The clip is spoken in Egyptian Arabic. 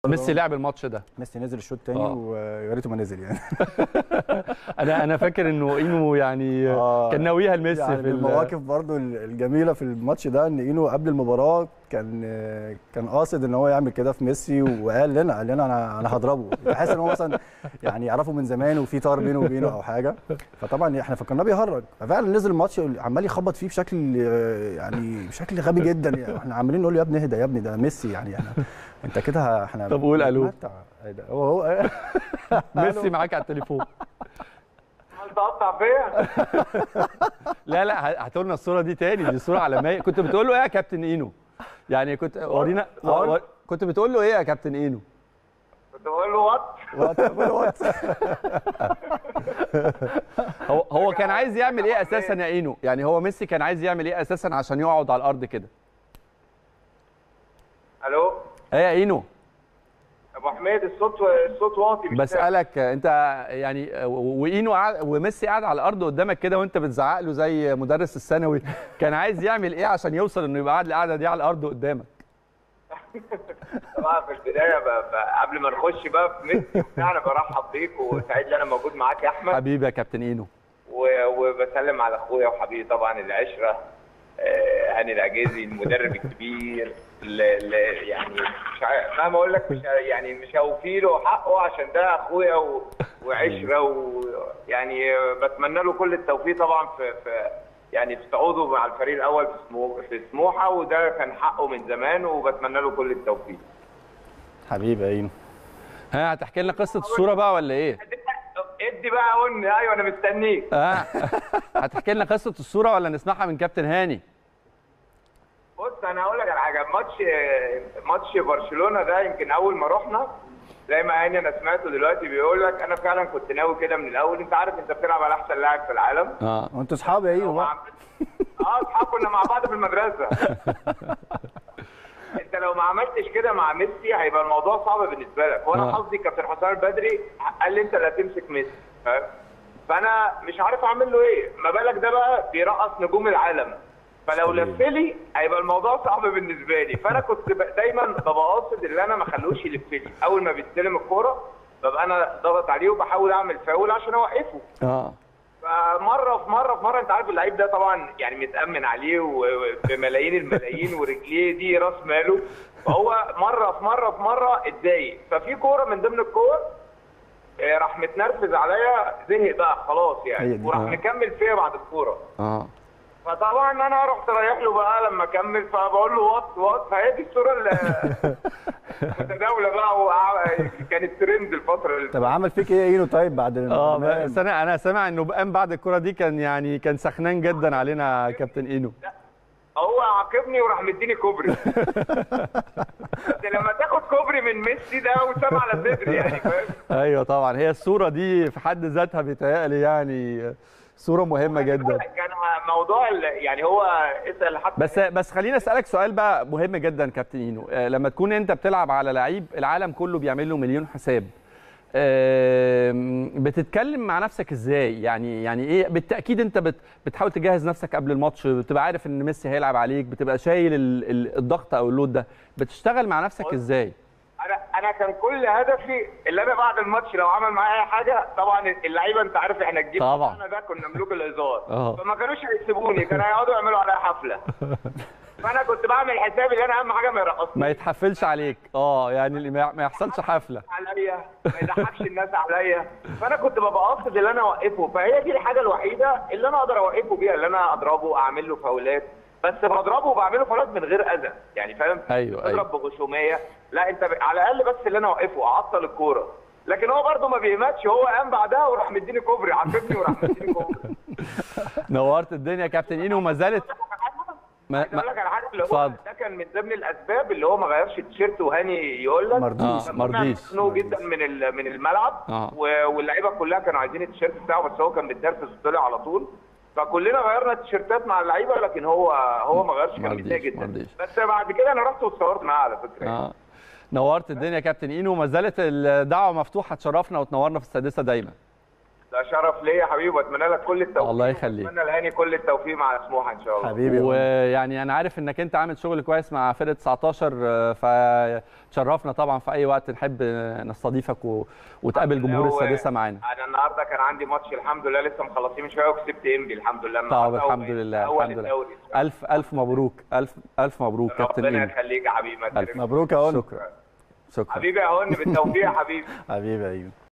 ميسي لعب الماتش ده ميسي نزل الشوط الثاني آه. ويا ريته ما نزل يعني انا انا فاكر انه اينو يعني آه. كان ناويها لميسي يعني في من ال- المواقف برضو الجميله في الماتش ده ان اينو قبل المباراه كان كان قاصد ان هو يعمل كده في ميسي وقال لنا قال لنا انا انا هضربه بحيث ان هو مثلا يعني يعرفه من زمان وفي طار بينه وبينه او حاجه فطبعا احنا فكرناه بيهرج ففعلا نزل الماتش عمال يخبط فيه بشكل يعني بشكل غبي جدا يعني احنا عمالين نقول له يا ابني اهدى يا ابني ده ميسي يعني احنا انت كده احنا طب قول ألو. بنتمتع. إيه ده؟ هو هو ميسي معاك على التليفون انت قطع فيا لا لا هاتوا لنا الصوره دي تاني دي صوره عالميه كنت بتقول له ايه يا كابتن اينو يعني كنت ورينا قول. ور- كنت بتقول له ايه يا كابتن اينو كنت بقول له وات وات وات هو هو كان عايز يعمل ايه اساسا يا اينو يعني هو ميسي كان عايز يعمل ايه اساسا عشان يقعد على الارض كده الو ايه يا اينو ابو حميد الصوت الصوت واطي مش سامع. بسالك انت يعني واينو قاعد وميسي قاعد على الارض قدامك كده وانت بتزعق له زي مدرس الثانوي كان عايز يعمل ايه عشان يوصل انه يبقى قاعد القعده دي على الارض قدامك طبعا في البدايه ب... ب... قبل ما نخش بقى في ميسي وبتاع انا برحب بيك وسعيد ان انا موجود معاك يا احمد حبيبي يا كابتن اينو و... وبسلم على اخويا وحبيبي طبعا العشره آه، هاني العجيزي المدرب الكبير اللي اللي يعني مش عارف مهما اقول لك مش ه- يعني مش هوفي له حقه عشان ده اخويا و... وعشره ويعني بتمنى له كل التوفيق طبعا في في يعني في صعوده مع الفريق الاول في سمو... في سموحه وده كان حقه من زمان وبتمنى له كل التوفيق حبيبي يا اينو ها هتحكي لنا قصه الصوره بقى ولا ايه ادي بقى قول ايوه انا مستنيك ها هتحكي لنا قصه الصوره ولا نسمعها من كابتن هاني بص انا هقول لك على حاجه ماتش ماتش برشلونه ده يمكن اول ما رحنا زي ما هاني انا سمعته دلوقتي بيقول لك انا فعلا كنت ناوي كده من الاول انت عارف انت بتلعب على احسن لاعب في العالم اه وانتوا اصحاب يا اينو لو ما بقى عملت- اه اصحاب كنا مع بعض في المدرسه انت لو ما عملتش كده مع ميسي هيبقى الموضوع صعب بالنسبه لك وانا آه. حظي كابتن حسام البدري قال لي انت اللي هتمسك ميسي فاهم فانا مش عارف اعمل له ايه ما بالك ده بقى بيرقص نجوم العالم فلو لف لي هيبقى الموضوع صعب بالنسبه لي فانا كنت ب- دايما ببقى قاصد ان انا ما اخلوش يلف لي اول ما بيستلم الكوره ببقى انا ضغط عليه وبحاول اعمل فاول عشان اوقفه اه فمره في مره في مره انت عارف اللعيب ده طبعا يعني متامن عليه و- بملايين الملايين ورجليه دي راس ماله فهو مره في مره في مره اتضايق ففي كوره من ضمن الكور آه، راح متنرفز عليا زهق بقى خلاص هي يعني دي. وراح آه. مكمل فيا بعد الكوره اه فطبعا انا رحت رايح له بقى لما كمل فبقول له وات وات فهي دي الصوره اللي متداوله بقى وع- كانت ترند الفتره اللي طب عمل فيك ايه يا اينو طيب بعد اه ما- بس انا انا سامع انه قام بعد الكره دي كان يعني كان سخنان جدا علينا كابتن اينو هو عاقبني وراح مديني كوبري انت لما تاخد كوبري من ميسي ده وسام على صدري يعني فاهم ايوه طبعا هي الصوره دي في حد ذاتها بيتهيألي يعني صوره مهمه جدا كان موضوع ال- يعني هو اسال حتى بس بس خليني اسالك سؤال بقى مهم جدا كابتن اينو آه، لما تكون انت بتلعب على لعيب العالم كله بيعمل له مليون حساب آم، بتتكلم مع نفسك ازاي يعني يعني ايه بالتاكيد انت بت بتحاول تجهز نفسك قبل الماتش بتبقى عارف ان ميسي هيلعب عليك بتبقى شايل ال- ال- الضغط او اللود ده بتشتغل مع نفسك ازاي انا انا كان كل هدفي اللي انا بعد الماتش لو عمل معايا اي حاجه طبعا اللعيبه انت عارف احنا الجيل طبعا. بتاعنا ده كنا ملوك الهزار اه. فما كانوش هيسيبوني كانوا هيقعدوا يعملوا عليا حفله فانا كنت بعمل حسابي ان انا اهم حاجه ما يرقصنيش ما يتحفلش عليك اه يعني اللي ما ما يحصلش حفله عليا ما يضحكش الناس عليا فانا كنت ببقى قاصد ان انا اوقفه فهي دي الحاجه الوحيده اللي انا اقدر اوقفه بيها اللي انا اضربه اعمل له فاولات بس بضربه وبعمله فاولات من غير اذى يعني فاهم أيوة، بضرب بغشوميه لا انت ب... على الاقل بس اللي انا اوقفه اعطل الكوره لكن هو برده ما بيهمتش هو قام بعدها وراح مديني كوبري عاقبني وراح مديني كوبري نورت الدنيا يا كابتن اينو وما زالت ما عايز اقول لك على حاجه اللي هو اتفضل. ده كان من ضمن الاسباب اللي هو ما غيرش التيشيرت وهاني يقول لك مرضيش آه. مرضيش. مخنوق جدا من ال- من الملعب آه. و- واللعيبه كلها كانوا عايزين التيشيرت بتاعه بس هو كان بيتنرفز وطلع على طول فكلنا غيرنا التيشيرتات مع اللعيبه لكن هو هو ما غيرش كان مرضيش، متضايق جدا مرضيش. بس بعد كده انا رحت واتصورت معاه على فكره اه نورت الدنيا يا كابتن اينو وما زالت الدعوه مفتوحه تشرفنا وتنورنا في السادسه دايما ده شرف ليا يا حبيبي واتمنى لك كل التوفيق الله يخليك. اتمنى لهاني كل التوفيق مع سموحه ان شاء الله حبيبي ويعني انا عارف انك انت عامل شغل كويس مع فرقه 19 آه، فتشرفنا طبعا في اي وقت نحب نستضيفك و... وتقابل جمهور لو- السادسه معانا انا النهارده كان عندي ماتش الحمد لله لسه مخلصين من شويه وكسبت انبي الحمد لله طب النهارده الحمد وبقيت لله أول الحمد لله الدوري. الف الف مبروك الف الف مبروك كابتن ربنا ايمن يخليك يا حبيبي ما ألف تكرمش. مبروك يا هون شكرا شكرا حبيبي يا هون بالتوفيق يا حبيبي حبيبي يا ايمن